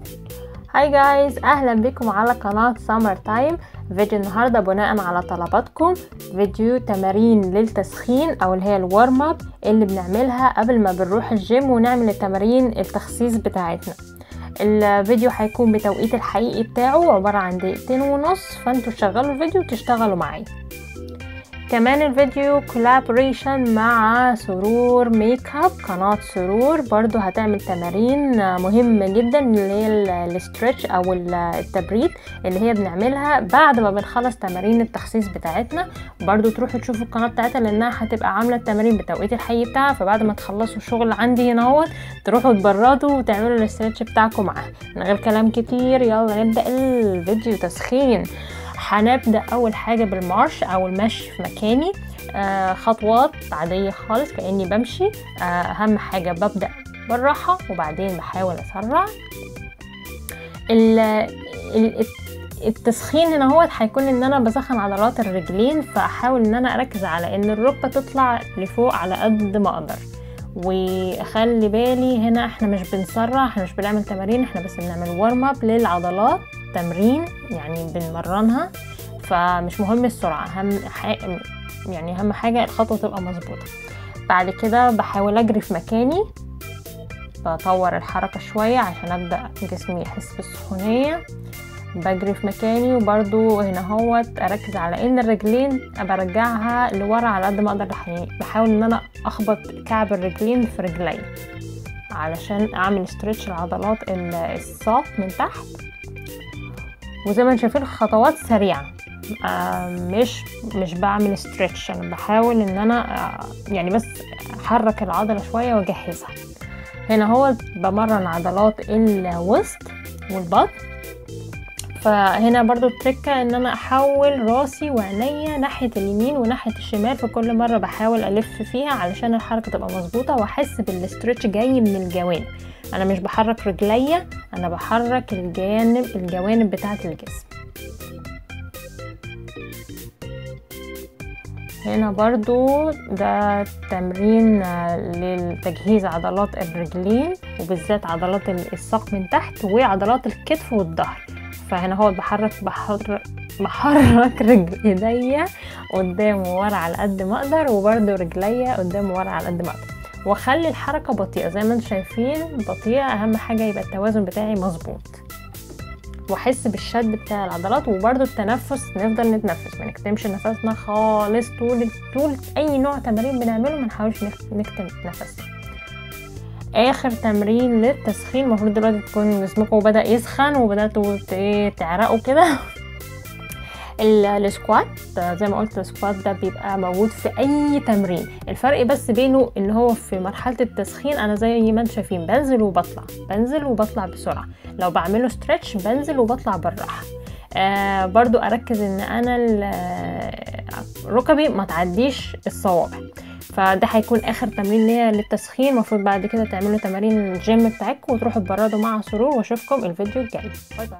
هاي جايز اهلا بكم على قناة سمر تايم فيديو النهاردة بناء على طلباتكم فيديو تمارين للتسخين او اللي هي الورم اب اللي بنعملها قبل ما بنروح الجيم ونعمل التمارين التخسيس بتاعتنا الفيديو هيكون بتوقيت الحقيقي بتاعه عبارة عن دقيقتين ونص فانتوا تشغلوا الفيديو وتشتغلوا معايا كمان الفيديو كولابوريشن مع سرور ميك اب قناة سرور برضو هتعمل تمارين مهمة جدا اللي هي الاسترتش او التبريد اللي هي بنعملها بعد ما بنخلص تمارين التخسيس بتاعتنا برضو تروحوا تشوفوا القناة بتاعتها لانها هتبقى عاملة التمارين بتوقيت الحي بتاعها فبعد ما تخلصوا الشغل عندي هنا اهوت تروحوا تبردوا وتعملوا الاسترتش بتاعكم معاها من غير كلام كتير يلا نبدأ الفيديو تسخين هنبدا اول حاجه بالمارش او المشي في مكاني آه خطوات عاديه خالص كاني بمشي آه اهم حاجه ببدا بالراحه وبعدين بحاول اسرع التسخين هنا هو هيكون ان انا بسخن عضلات الرجلين فاحاول ان انا اركز على ان الركبه تطلع لفوق على قد ما اقدر واخلي بالي هنا احنا مش بنسرع احنا مش بنعمل تمارين احنا بس بنعمل ورم اب للعضلات تمرين يعني بنمرنها فمش مهم السرعة أهم حاجة يعني أهم حاجة الخطوة تبقى مظبوطة بعد كده بحاول أجري في مكاني بطور الحركة شوية عشان أبدأ جسمي يحس بالسخونية بجري في مكاني وبرضو هنا هوت اركز على ان الرجلين برجعها لورا على قد ما اقدر بحاول ان انا اخبط كعب الرجلين في رجلي علشان اعمل ستريتش العضلات الساق من تحت وزي ما انتم شايفين خطوات سريعه آه مش مش بعمل ستريتش انا بحاول ان انا آه يعني بس احرك العضله شويه واجهزها هنا هو بمرن عضلات الوسط والبطن فهنا برضو التركة ان انا احول راسي وعينيا ناحية اليمين وناحية الشمال في كل مرة بحاول الف فيها علشان الحركة تبقى مظبوطة واحس بالاسترتش جاي من الجوانب انا مش بحرك رجليا انا بحرك الجانب الجوانب بتاعة الجسم هنا برضو ده تمرين لتجهيز عضلات الرجلين وبالذات عضلات الساق من تحت وعضلات الكتف والظهر فهنا هو بحرك بحرك بحرك رجل ايديا قدام وورا على قد ما اقدر وبرده رجليا قدام وورا على قد ما اقدر واخلي الحركه بطيئه زي ما انتم شايفين بطيئه اهم حاجه يبقى التوازن بتاعي مظبوط واحس بالشد بتاع العضلات وبرده التنفس نفضل نتنفس ما نكتمش نفسنا خالص طول طول اي نوع تمارين بنعمله ما نحاولش نكتم نفسنا اخر تمرين للتسخين المفروض دلوقتي تكون جسمكم بدا يسخن وبداتوا تعرقوا كده السكوات زي ما قلت السكوات ده بيبقى موجود في اي تمرين الفرق بس بينه ان هو في مرحله التسخين انا زي ما انتم شايفين بنزل وبطلع بنزل وبطلع بسرعه لو بعمله ستريتش بنزل وبطلع بالراحه آه برضو اركز ان انا ركبي ما تعديش الصوابع فده هيكون اخر تمرين ليا للتسخين المفروض بعد كده تعملوا تمارين الجيم بتاعكم وتروحوا تبردوا مع سرور واشوفكم الفيديو الجاي باي باي